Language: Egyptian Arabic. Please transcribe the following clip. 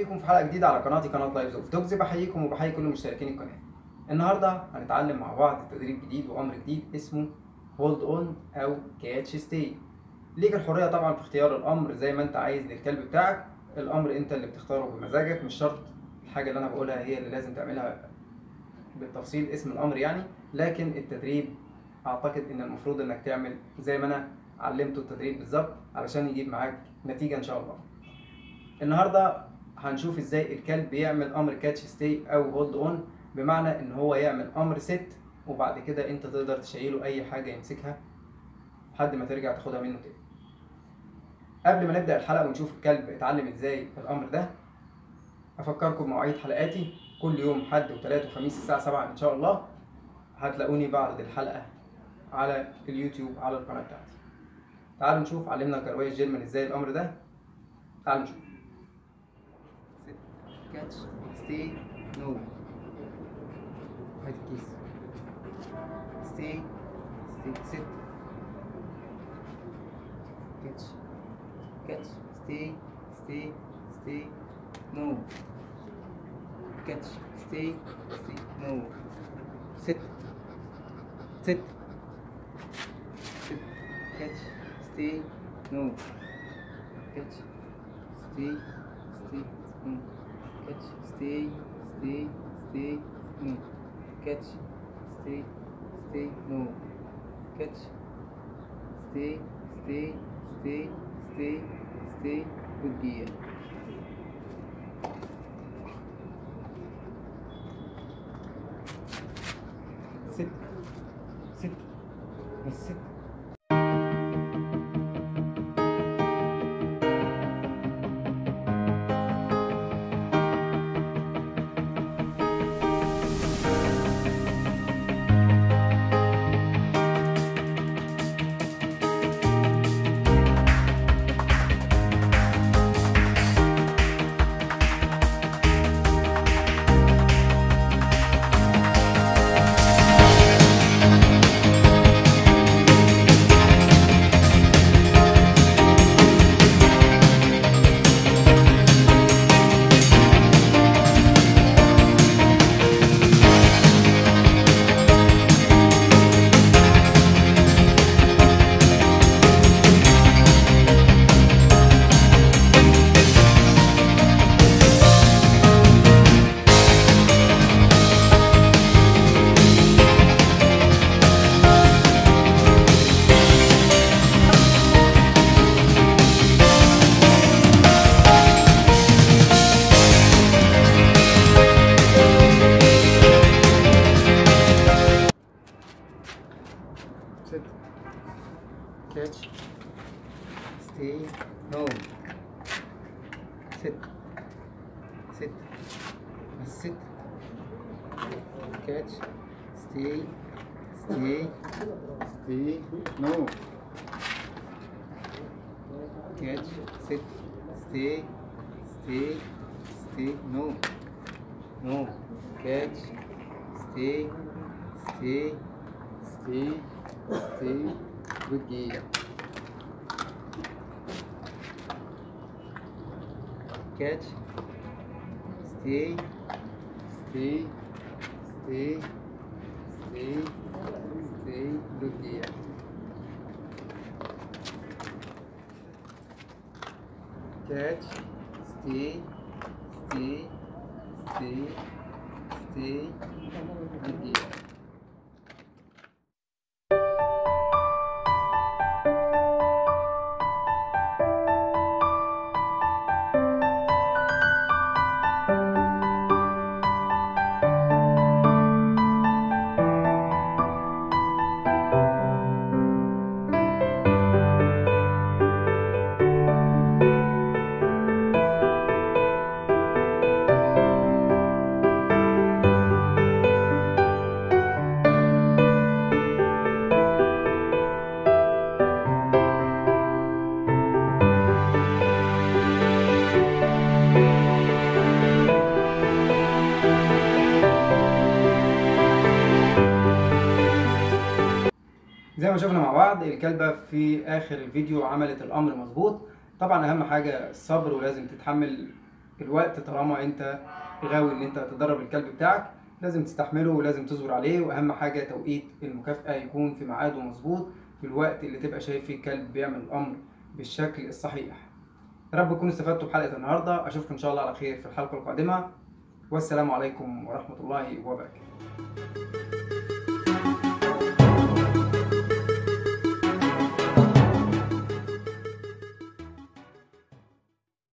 بيكم في حلقه جديده على قناتي قناه لايف اوف دوجز بحييكم وبحيي كل مشتركين القناه النهارده هنتعلم مع بعض تدريب جديد وامر جديد اسمه هولد اون او كاتش ستي ليك الحريه طبعا في اختيار الامر زي ما انت عايز للكلب بتاعك الامر انت اللي بتختاره بمزاجك مش شرط الحاجه اللي انا بقولها هي اللي لازم تعملها بالتفصيل اسم الامر يعني لكن التدريب اعتقد ان المفروض انك تعمل زي ما انا علمته التدريب بالظبط علشان يجيب معاك نتيجه ان شاء الله النهارده هنشوف ازاي الكلب بيعمل امر كاتش ستي او هولد اون بمعنى ان هو يعمل امر ست وبعد كده انت تقدر تشيله اي حاجه يمسكها لحد ما ترجع تاخدها منه تاني قبل ما نبدا الحلقه ونشوف الكلب اتعلم ازاي الامر ده افكركم بمواعيد حلقاتي كل يوم حد وثلاث وخميس الساعه 7 ان شاء الله هتلاقوني بعرض الحلقه على اليوتيوب على القناه بتاعتي تعالوا نشوف علمنا كروية جيرمان ازاي الامر ده تعالوا نشوف كاتش ستي نو هات الكيس ستي ستي ست كاتش كاتش ستي ستي ستي نو كاتش ستي ستي نو ست ست ست كاتش ستي نو كاتش ستي ستي نو catch, stay, stay, stay, no. Catch, stay, stay, no. Catch, stay, stay, stay, stay, stay, good gear. Sit, sit, بس sit. sit, catch, stay, no, sit, sit, sit, catch, stay, stay, stay, no, catch, sit, stay, stay, stay, no, no, catch, stay, stay, stay, stay, good gear. Catch, stay, stay, stay, stay, stay, good gear. Catch, stay, stay, stay, stay, good gear. زي ما شفنا مع بعض الكلبة في آخر الفيديو عملت الأمر مظبوط طبعا أهم حاجة الصبر ولازم تتحمل الوقت طالما انت غاوي ان انت تدرب الكلب بتاعك لازم تستحمله ولازم تصبر عليه واهم حاجه توقيت المكافاه يكون في ميعاده مظبوط في الوقت اللي تبقى شايف فيه الكلب بيعمل الامر بالشكل الصحيح يا رب تكونوا استفدتوا بحلقه النهارده اشوفكم ان شاء الله على خير في الحلقه القادمه والسلام عليكم ورحمه الله وبركاته